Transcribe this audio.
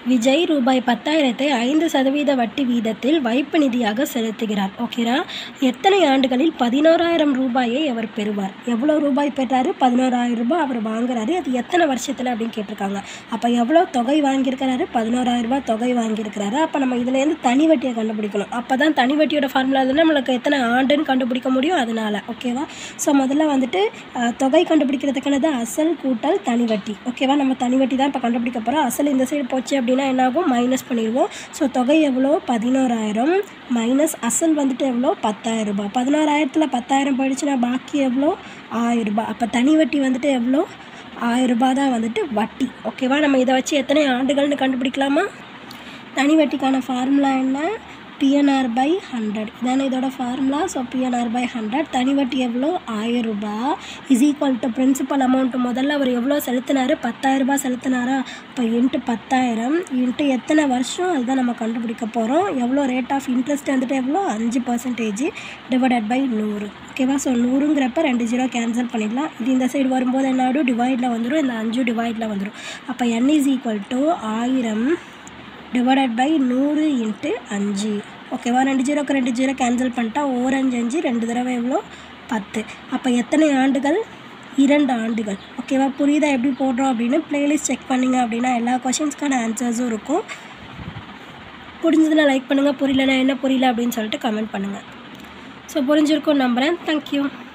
விஜய் ரூபாய் பத்தாயிரத்தை ஐந்து சதவீத வட்டி வீதத்தில் வைப்பு நிதியாக செலுத்துகிறார் ஓகேரா எத்தனை ஆண்டுகளில் பதினோராயிரம் ரூபாயை அவர் பெறுவார் எவ்வளோ ரூபாய் பெற்றாரு பதினோராயிரம் ரூபாய் அவர் வாங்குறாரு அது எத்தனை வருஷத்தில் அப்படின்னு கேட்டிருக்காங்க அப்போ எவ்வளோ தொகை வாங்கியிருக்கிறாரு பதினோராயிரம் ரூபாய் தொகை வாங்கியிருக்கிறாரு அப்போ நம்ம இதுலேருந்து தனி வட்டியை கண்டுபிடிக்கணும் அப்போ தான் தனி வட்டியோட ஃபார்முலா வந்து நம்மளுக்கு எத்தனை ஆண்டுன்னு கண்டுபிடிக்க முடியும் அதனால் ஓகேவா ஸோ முதல்ல வந்துட்டு அஹ், தொகை கண்டுபிடிக்கிறதுக்கானது அசல் கூட்டல் தனி வட்டி ஓகேவா நம்ம தனி வட்டி தான் இப்போ கண்டுபிடிக்க போகிறோம் அசல் இந்த சைடு போச்சு அப்படின்னா என்னாகும் மைனஸ் பண்ணிடுவோம் ஸோ தொகை எவ்வளோ பதினோராயிரம் மைனஸ் அசல் வந்துட்டு எவ்வளோ பத்தாயிரம் ரூபாய் பதினோராயிரத்தில் பத்தாயிரம் போயிடுச்சுன்னா பாக்கி எவ்வளோ ஆயிரம் ரூபாய் அப்போ தனி வட்டி வந்துட்டு எவ்வளோ ஆயிரம் ரூபாய் தான் வந்துட்டு வட்டி ஓகேவா நம்ம இதை வச்சு எத்தனை ஆண்டுகள்னு கண்டுபிடிக்கலாமா தனி வட்டிக்கான ஃபார்முலா என்ன பிஎன்ஆர் பை ஹண்ட்ரட் இதானே இதோட formula so PNR by hundred தனி வட்டி எவ்வளோ ஆயிரம் ரூபாய் is equal to principal amount முதல்ல அவர் எவ்வளோ செலுத்தினாரு பத்தாயிரம் ரூபாய் செலுத்தினாரா இப்போ இன்ட்டு பத்தாயிரம் இன்ட்டு எத்தனை வருஷம் அதுதான் நம்ம கண்டுபிடிக்க போகிறோம் எவ்வளோ ரேட் ஆஃப் இன்ட்ரெஸ்ட் வந்துட்டு எவ்வளோ அஞ்சு பர்சன்டேஜ் டிவைடட் பை நூறு ஓகேவா ஸோ நூறுங்கிறப்ப ரெண்டு ஜீரோ கேன்சல் பண்ணிடலாம் இது இந்த சைடு வரும்போது என்ன ஆகிடும் டிவைடில் வந்துடும் இந்த அஞ்சு டிவைடில் வந்துடும் அப்போ என் இஸ் ஈக்குவல் டு ஆயிரம் டிவைடட் பை நூறு இன்ட்டு அஞ்சு ஓகேவா ரெண்டு ஜீரோக்கு ரெண்டு ஜீரோ கேன்சல் பண்ணிட்டா ஓரஞ்சு அஞ்சு ரெண்டு தடவை எவ்வளோ பத்து அப்போ எத்தனை ஆண்டுகள் இரண்டு ஆண்டுகள் ஓகேவா புரியுதா எப்படி போடுறோம் அப்படின்னு ப்ளேலிஸ்ட் செக் பண்ணிங்க அப்படின்னா எல்லா கொஷின்ஸ்க்கான ஆன்சர்ஸும் இருக்கும் புரிஞ்சதுன்னா லைக் பண்ணுங்கள் புரியலனா என்ன புரியல அப்படின்னு சொல்லிட்டு கமெண்ட் பண்ணுங்கள் ஸோ புரிஞ்சிருக்கும் நம்புகிறேன் தேங்க்யூ